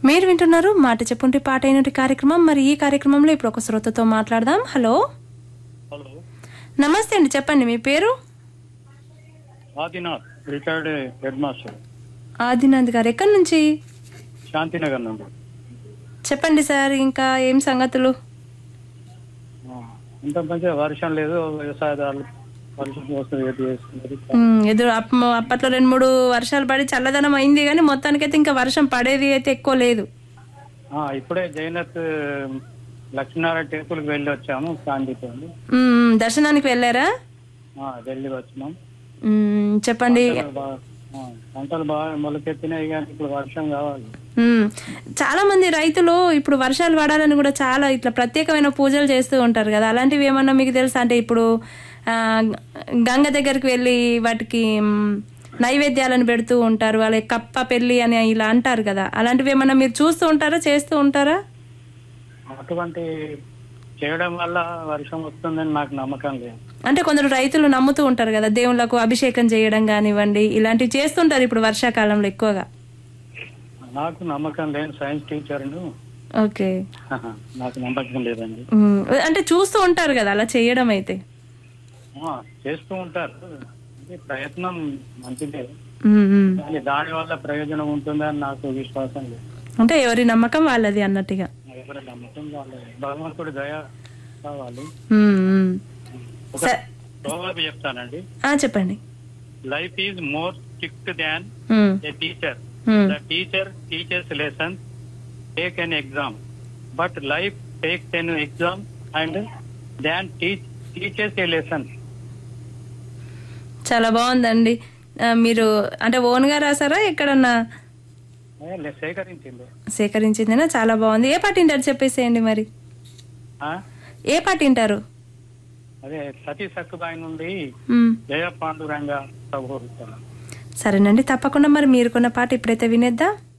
మీరు వింటున్నారు మాట చెప్పుంటే పాట అయినటి కార్యక్రమం మరి ఈ కార్యక్రమంలో ఇప్పుడు ఒక శ్రోతతో మాట్లాడదాం హలో హలో నమస్తే అండి చెప్పండి మీ పేరు Adinath retired head master Adinath garu ఎక్కడి నుంచి శాంతినగర్ నుండి చెప్పండి సార్ ఇంకా ఏం సంగతులు ఆ, ఇంత మంచిగా వర్షం లేదు వ్యవసాయదారులు వర్షం కోసం వెయిట్ చేస్తున్నారు ఉమ్, ఎదురు అప్ప- అప్పట్లో రెండు మూడు వర్షాలు పడి చల్లదనం అయింది కానీ మొత్తానికైతే ఇంకా వర్షం పడేది అయితే ఎక్కువ లేదు ఆ, ఇప్పుడే జైనత్ లక్ష్మీనారాయణ టెంపుల్కి వెళ్ళి వచ్చాము శాంతితో ఉమ్, దర్శనానికి వెళ్ళారా ఢిల్లీ వచ్చినాం ఉమ్, చెప్పండి పంటలు బాగా- ఆ, పంటలు బాగా మొలకెత్తినాయి కానీ ఇప్పుడు వర్షం కావాలి ఉమ్, చాలా మంది రైతులు ఇప్పుడు వర్షాలు పడాలని కూడా చాలా ఇట్లా ప్రత్యేకమైన పూజలు చేస్తూ ఉంటారు కదా అలాంటివి ఏమన్నా మీకు తెలుసా అంటే ఇప్పుడు ఆ, గంగ దగ్గరికి వెళ్ళి వాటికి మ్, నైవేద్యాలను పెడుతూ ఉంటారు వాళ్ళ కప్ప పెళ్లి అని ఇలా అంటారు కదా అలాంటివి ఏమన్నా మీరు చూస్తూ ఉంటారా చేస్తూ ఉంటారా అటువంటి చేయడం వల్ల వర్షం వస్తుందని నాకు నమ్మకం లేదు అంటే కొందరు రైతులు నమ్ముతూ ఉంటారు కదా దేవుళ్ళకు అభిషేకం చేయడం కానివ్వండి ఇలాంటివి చేస్తుంటారు ఇప్పుడు వర్షాకాలంలో ఎక్కువగా నాకు నమ్మకం లేదు సైన్స్ టీచర్ను ఓకే నాకు నమ్మకం లేదండి ఉమ్, అంటే చూస్తూ ఉంటారు కదా అలా చేయడం అయితే ఆ, చేస్తూ ఉంటారు అంటే ప్రయత్నం మంచిదే ఉమ్, ఉమ్. కానీ దాని వల్ల ప్రయోజనం ఉంటుందని నాకు విశ్వాసం లేదు అంటే ఎవరి నమ్మకం వాళ్ళది అన్నట్టుగా ఎవరి నమ్మకం వాళ్ళు భగవంతుడి దయ కావాలి ఉమ్, ఉమ్. ఒక స- ప్రోవర్బ్ చెప్తానండి ఆ, చెప్పండి life is more strict than um, a teacher um. The teacher teachers lesson take an exam but life takes an exam and then teach teachers a lesson చాలా బాగుందండి ఆ, మీరు అంటే ఓన్ గా రాసారా ఎక్కడన్నా సేకరించింది సేకరించిందేనా చాలా బాగుంది ఏ పాట వింటారు చెప్పేసేయండి మరి ఆ? ఏ పాట వింటారు అదే సతీ సక్కుబాయి నుండి ఉమ్, జయ పాండురంగ సహోదరులు సరేనండి తప్పకుండా మరి మీరు కొన్న పాట ఇప్పుడైతే వినేద్దాం